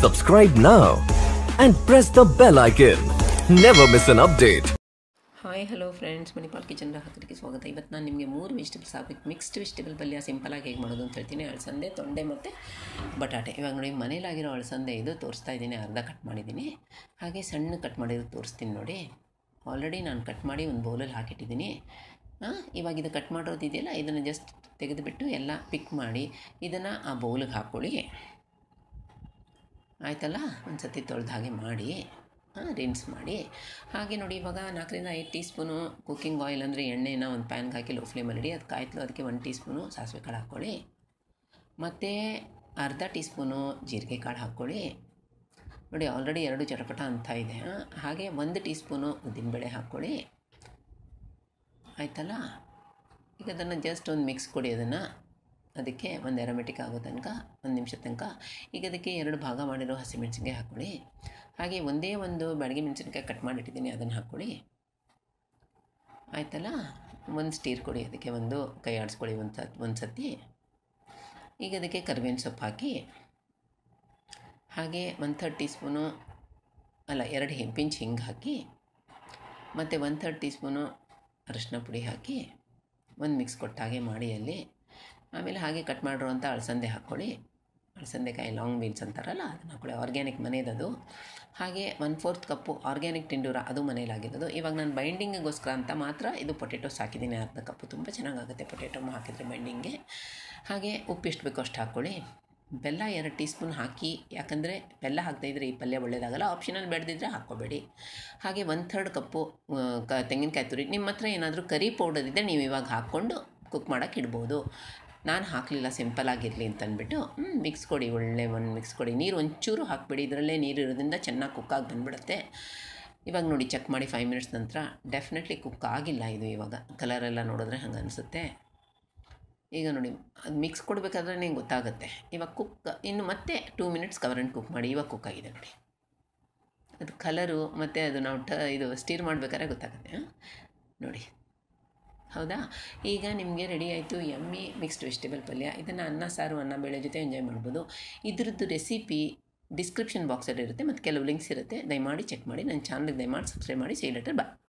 Subscribe now and press the bell icon. Never miss an update. Hi hello friends Manipal kitchen ಗ್ರಾಹಕರಿಗೆ ಸ್ವಾಗತ ಇವತ್ತು ನಾನು ನಿಮಗೆ ಮೂರು ವೆಜಿಟೇಬಲ್ಸ್ ಹಾಕಬೇಕು ಮಿಕ್ಸ್ಡ್ ವೆಜಿಟೇಬಲ್ ಪಲ್ಯ ಸಿಂಪಲಾಗಿ ಹೇಗೆ ಮಾಡೋದು ಅಂತ ಹೇಳ್ತೀನಿ ಅಳಸಂದೆ ತೊಂಡೆ ಮತ್ತು ಬಟಾಟೆ ಇವಾಗ ನೋಡಿ ಮನೇಲಾಗಿರೋ ಅಳಸಂದೆ ಇದು ತೋರಿಸ್ತಾ ಇದ್ದೀನಿ ಅರ್ಧ ಕಟ್ ಮಾಡಿದ್ದೀನಿ ಹಾಗೆ ಸಣ್ಣ ಕಟ್ ಮಾಡಿರೋದು ತೋರಿಸ್ತೀನಿ ನೋಡಿ ಆಲ್ರೆಡಿ ನಾನು ಕಟ್ ಮಾಡಿ ಒಂದು ಬೌಲಲ್ಲಿ ಹಾಕಿಟ್ಟಿದ್ದೀನಿ ಹಾಂ ಇವಾಗ ಇದು ಕಟ್ ಮಾಡೋದು ಇದೆಯಲ್ಲ ಇದನ್ನು ಜಸ್ಟ್ ತೆಗೆದುಬಿಟ್ಟು ಎಲ್ಲ ಪಿಕ್ ಮಾಡಿ ಇದನ್ನು ಆ ಬೌಲಿಗೆ ಹಾಕ್ಕೊಳ್ಳಿ ಆಯ್ತಲ್ಲ ಒಂದು ಸತಿ ತೊಳೆದು ಹಾಗೆ ಮಾಡಿ ರಿನ್ಸ್ ಮಾಡಿ ಹಾಗೆ ನೋಡಿ ಇವಾಗ ನಾಲ್ಕರಿಂದ ಐದು ಟೀ ಸ್ಪೂನು ಕುಕ್ಕಿಂಗ್ ಆಯಿಲ್ ಅಂದರೆ ಎಣ್ಣೆನ ಒಂದು ಪ್ಯಾನ್ಗೆ ಹಾಕಿ ಲೋ ಫ್ಲೇಮಲ್ಲಿ ಇಡಿ ಅದು ಕಾಯ್ತಲು ಅದಕ್ಕೆ ಒಂದು ಟೀ ಸ್ಪೂನು ಸಾಸಿವೆ ಕಾಳು ಹಾಕ್ಕೊಳ್ಳಿ ಮತ್ತು ಅರ್ಧ ಟೀ ಸ್ಪೂನು ಜೀರಿಗೆ ಕಾಳು ಹಾಕ್ಕೊಳ್ಳಿ ನೋಡಿ ಆಲ್ರೆಡಿ ಎರಡು ಚಟಪಟ ಅಂತ ಇದೆ ಆ, ಹಾಗೆ ಒಂದು ಟೀ ಸ್ಪೂನು ಉದ್ದಿನಬೇಳೆ ಹಾಕ್ಕೊಳ್ಳಿ ಆಯ್ತಲ್ಲ ಈಗ ಅದನ್ನು ಜಸ್ಟ್ ಒಂದು ಮಿಕ್ಸ್ ಕೊಡಿ ಅದನ್ನು ಅದಕ್ಕೆ ಒಂದು ಎರೋಮೆಟಿಕ್ ಆಗೋ ತನಕ ಒಂದು ನಿಮಿಷ ತನಕ ಈಗ ಅದಕ್ಕೆ ಎರಡು ಭಾಗ ಮಾಡಿರೋ ಹಸಿಮೆಣಸಿನ್ಕಾಯಿ ಹಾಕ್ಕೊಳ್ಳಿ ಹಾಗೆ ಒಂದೇ ಒಂದು ಬ್ಯಾಡಗಿ ಮೆಣಸಿನ್ಕಾಯಿ ಕಟ್ ಮಾಡಿಟ್ಟಿದ್ದೀನಿ ಅದನ್ನು ಹಾಕ್ಕೊಳ್ಳಿ ಆಯ್ತಲ್ಲ ಒಂದು ಸ್ಟೀರ್ ಕೊಡಿ ಅದಕ್ಕೆ ಒಂದು ಕೈ ಆಡಿಸ್ಕೊಳ್ಳಿ ಒಂದು ಸತ್ ಒಂದು ಸತಿ ಈಗ ಅದಕ್ಕೆ ಕರಿಬೇವಿನ ಸೊಪ್ಪು ಹಾಕಿ ಹಾಗೆ ಒನ್ ಥರ್ಡ್ ಟೀ ಸ್ಪೂನು ಅಲ್ಲ ಎರಡು ಹೆಂಪಿಂಚ್ ಹಿಂಗೆ ಹಾಕಿ ಮತ್ತು ಒನ್ ಥರ್ಡ್ ಟೀ ಸ್ಪೂನು ಅರಶಿನ ಪುಡಿ ಹಾಕಿ ಒಂದು ಮಿಕ್ಸ್ ಕೊಟ್ಟು ಹಾಗೆ ಮಾಡಿ ಅಲ್ಲಿ ಆಮೇಲೆ ಹಾಗೆ ಕಟ್ ಮಾಡಿರುವಂಥ ಅಳಸಂದೆ ಹಾಕ್ಕೊಳ್ಳಿ ಅಳಸಂದೆಕಾಯಿ ಲಾಂಗ್ ಬೀನ್ಸ್ ಅಂತಾರಲ್ಲ ಅದನ್ನು ಹಾಕ್ಕೊಳ್ಳಿ ಆರ್ಗ್ಯಾನಿಕ್ ಮನೆಯದದು ಹಾಗೆ ಒನ್ ಫೋರ್ತ್ ಕಪ್ಪು ಆರ್ಗ್ಯಾನಿಕ್ ಟಿಂಡೂರ ಅದು ಮನೇಲಾಗಿರೋದು ಇವಾಗ ನಾನು ಬೈಂಡಿಂಗಿಗೋಸ್ಕರ ಅಂತ ಮಾತ್ರ ಇದು ಪೊಟೆಟೋಸ್ ಹಾಕಿದ್ದೀನಿ ಅರ್ಧ ಕಪ್ಪು ತುಂಬ ಚೆನ್ನಾಗಾಗುತ್ತೆ ಪೊಟೆಟೊ ಹಾಕಿದರೆ ಬೈಂಡಿಂಗ್ಗೆ ಹಾಗೆ ಉಪ್ಪು ಎಷ್ಟು ಬೇಕೋ ಅಷ್ಟು ಹಾಕ್ಕೊಳ್ಳಿ ಬೆಲ್ಲ ಎರಡು ಟೀ ಸ್ಪೂನ್ ಹಾಕಿ ಯಾಕಂದರೆ ಬೆಲ್ಲ ಹಾಕ್ತಾ ಇದ್ರೆ ಈ ಪಲ್ಯ ಒಳ್ಳೆಯದಾಗಲ್ಲ ಆಪ್ಷನಲ್ ಬೆಳೆದಿದ್ರೆ ಹಾಕ್ಕೋಬೇಡಿ ಹಾಗೆ ಒನ್ ಥರ್ಡ್ ಕಪ್ಪು ಆ, ಕ ತೆಂಗಿನಕಾಯಿ ತುರಿ ನಿಮ್ಮ ಹತ್ರ ಏನಾದರೂ ಕರಿ ಪೌಡರ್ ಇದ್ದರೆ ನೀವು ಇವಾಗ ಹಾಕ್ಕೊಂಡು ಕುಕ್ ಮಾಡೋಕ್ಕೆ ಇಡ್ಬೋದು ನಾನು ಹಾಕಲಿಲ್ಲ ಸಿಂಪಲ್ ಆಗಿರಲಿ ಅಂತ ಅಂದ್ಬಿಟ್ಟು ಮಿಕ್ಸ್ ಕೊಡಿ ಒಳ್ಳೆ ಒಂದು ಮಿಕ್ಸ್ ಕೊಡಿ ನೀರು ಒಂಚೂರು ಹಾಕ್ಬಿಡಿ ಇದರಲ್ಲೇ ನೀರು ಇರೋದ್ರಿಂದ ಚೆನ್ನಾಗಿ ಕುಕ್ಕಾಗಿ ಬಂದ್ಬಿಡುತ್ತೆ ಇವಾಗ ನೋಡಿ ಚೆಕ್ ಮಾಡಿ ಫೈವ್ ಮಿನಿಟ್ಸ್ ನಂತರ ಡೆಫಿನೆಟ್ಲಿ ಕುಕ್ ಆಗಿಲ್ಲ ಇದು ಇವಾಗ ಕಲರೆಲ್ಲ ನೋಡಿದ್ರೆ ಹಂಗೆ ಅನಿಸುತ್ತೆ ಈಗ ನೋಡಿ ಅದು ಮಿಕ್ಸ್ ಕೊಡಬೇಕಾದ್ರೆ ನಿಂಗೆ ಗೊತ್ತಾಗುತ್ತೆ ಇವಾಗ ಕುಕ್ ಇನ್ನು ಮತ್ತೆ two minutes cover and cook ಮಾಡಿ ಇವಾಗ ಕುಕ್ ಆಗಿದೆ ನೋಡಿ ಅದು ಕಲರು ಮತ್ತು ಅದು ನಾವು ಟ ಇದು ಸ್ಟೀರ್ ಮಾಡಬೇಕಾದ್ರೆ ಗೊತ್ತಾಗುತ್ತೆ ಆ? ನೋಡಿ ಹೌದಾ ಈಗ ನಿಮಗೆ ರೆಡಿ ಆಯಿತು ಎಮ್ಮಿ ಮಿಕ್ಸ್ಡ್ ವೆಜಿಟೇಬಲ್ ಪಲ್ಯ ಇದನ್ನು ಅನ್ನ ಸಾರು ಅನ್ನ ಬೇಳೆ ಜೊತೆ ಎಂಜಾಯ್ ಮಾಡ್ಬೋದು ಇದ್ರದ್ದು ರೆಸಿಪಿ ಡಿಸ್ಕ್ರಿಪ್ಷನ್ ಬಾಕ್ಸಲ್ಲಿ ಇರುತ್ತೆ ಮತ್ತು ಕೆಲವು ಲಿಂಕ್ಸ್ ಇರುತ್ತೆ ದಯಮಾಡಿ ಚೆಕ್ ಮಾಡಿ ನನ್ನ ಚಾನಲ್ಗೆ ದಯಮಾಡಿ ಸಬ್ಸ್ಕ್ರೈಬ್ ಮಾಡಿ ಸಿ ಲೆಟರ್ ಬಾ